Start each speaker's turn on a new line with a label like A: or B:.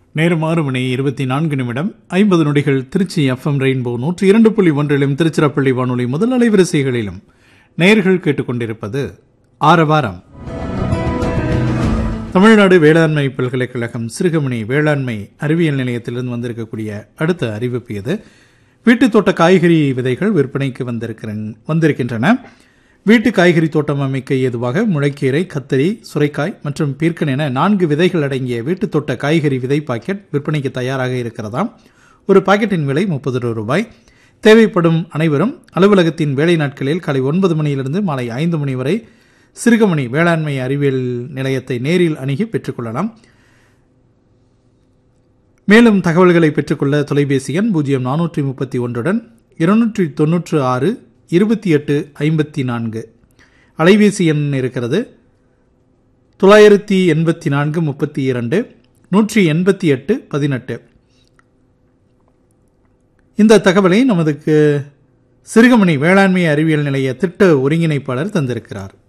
A: நேரம் ஆறு மணி இருபத்தி நான்கு நிமிடம் ஐம்பது நொடிகள் திருச்சி எஃப்எம் ரெயின்போ நூற்றி இரண்டு புள்ளி ஒன்றிலும் திருச்சிராப்பள்ளி வானொலி முதல் அலைவரிசைகளிலும் நேயர்கள் கேட்டுக்கொண்டிருப்பது ஆரவாரம் தமிழ்நாடு வேளாண்மை பல்கலைக்கழகம் சிறுகமணி வேளாண்மை அறிவியல் நிலையத்திலிருந்து வந்திருக்கக்கூடிய அடுத்த அறிவிப்பு இது வீட்டுத் தோட்ட காய்கறி விதைகள் விற்பனைக்கு வந்திருக்கிற வந்திருக்கின்றன வீட்டு காய்கறி தோட்டம் அமைக்க ஏதுவாக முளைக்கீரை கத்தரி சுரைக்காய் மற்றும் பீர்க்கன் என நான்கு விதைகள் அடங்கிய வீட்டுத் தோட்ட காய்கறி விதை பாக்கெட் விற்பனைக்கு தயாராக இருக்கிறதாம் ஒரு பாக்கெட்டின் விலை முப்பது ரூபாய் தேவைப்படும் அனைவரும் அலுவலகத்தின் வேலை நாட்களில் காலை ஒன்பது மணியிலிருந்து மாலை ஐந்து மணி வரை சிறுகமணி வேளாண்மை அறிவியல் நிலையத்தை நேரில் அணுகி பெற்றுக்கொள்ளலாம் மேலும் தகவல்களை பெற்றுக்கொள்ள தொலைபேசி எண் பூஜ்ஜியம் நானூற்றி முப்பத்தி ஒன்றுடன் இருநூற்றி தொன்னூற்று ஆறு இருபத்தி எட்டு ஐம்பத்தி நான்கு அலைபேசி எண் இருக்கிறது தொள்ளாயிரத்தி எண்பத்தி நான்கு முப்பத்தி இரண்டு நூற்றி எண்பத்தி எட்டு பதினெட்டு இந்த தகவலை நமதுக்கு சிறுகமணி வேளாண்மை அறிவியல் நிலைய திட்ட ஒருங்கிணைப்பாளர் தந்திருக்கிறார்